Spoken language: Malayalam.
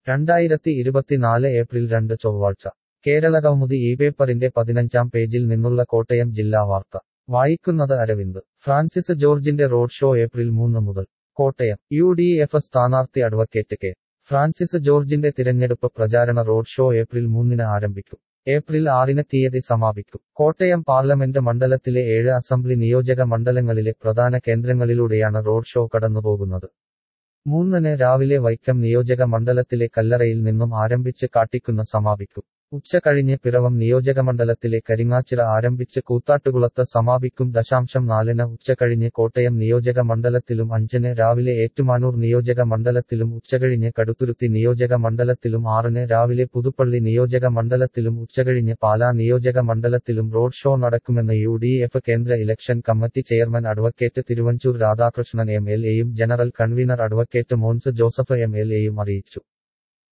രണ്ടായിരത്തി ഇരുപത്തിനാല് ഏപ്രിൽ രണ്ട് ചൊവ്വാഴ്ച കേരളകൗമുദി ഈ പേപ്പറിന്റെ പതിനഞ്ചാം പേജിൽ നിന്നുള്ള കോട്ടയം ജില്ലാ വാർത്ത വായിക്കുന്നത് അരവിന്ദ് ഫ്രാൻസിസ് ജോർജിന്റെ റോഡ് ഷോ ഏപ്രിൽ മൂന്ന് മുതൽ കോട്ടയം യു ഡി എഫ് സ്ഥാനാർത്ഥി അഡ്വക്കേറ്റ് കെ ഫ്രാൻസിസ് ജോർജിന്റെ തിരഞ്ഞെടുപ്പ് പ്രചാരണ റോഡ് ഷോ ഏപ്രിൽ മൂന്നിന് ആരംഭിക്കും ഏപ്രിൽ ആറിന് തീയതി സമാപിക്കും കോട്ടയം പാർലമെന്റ് മണ്ഡലത്തിലെ ഏഴ് അസംബ്ലി നിയോജക മണ്ഡലങ്ങളിലെ പ്രധാന കേന്ദ്രങ്ങളിലൂടെയാണ് റോഡ് ഷോ കടന്നുപോകുന്നത് മൂന്നിന് രാവിലെ വൈക്കം നിയോജക മണ്ഡലത്തിലെ കല്ലറയിൽ നിന്നും ആരംഭിച്ച് കാട്ടിക്കുന്ന സമാപിക്കും ഉച്ച കഴിഞ്ഞ് പിറവം നിയോജകമണ്ഡലത്തിലെ കരിങ്ങാച്ചിറ ആരംഭിച്ച് കൂത്താട്ടുകുളത്ത് സമാപിക്കും ദശാംശം നാലിന് ഉച്ചകഴിഞ്ഞ് കോട്ടയം നിയോജക മണ്ഡലത്തിലും അഞ്ചിന് രാവിലെ ഏറ്റുമാനൂർ നിയോജക മണ്ഡലത്തിലും ഉച്ചകഴിഞ്ഞ് കടുത്തുരുത്തി നിയോജക മണ്ഡലത്തിലും ആറിന് രാവിലെ പുതുപ്പള്ളി നിയോജക മണ്ഡലത്തിലും ഉച്ചകഴിഞ്ഞ് പാലാ നിയോജക മണ്ഡലത്തിലും റോഡ് ഷോ നടക്കുമെന്ന് യു ഡി എഫ് കേന്ദ്ര election committee chairman advocate Thiruvanchoor Radhakrishnan M L എയും general convener advocate Mons Joseph M L എയും അറിയിച്ചു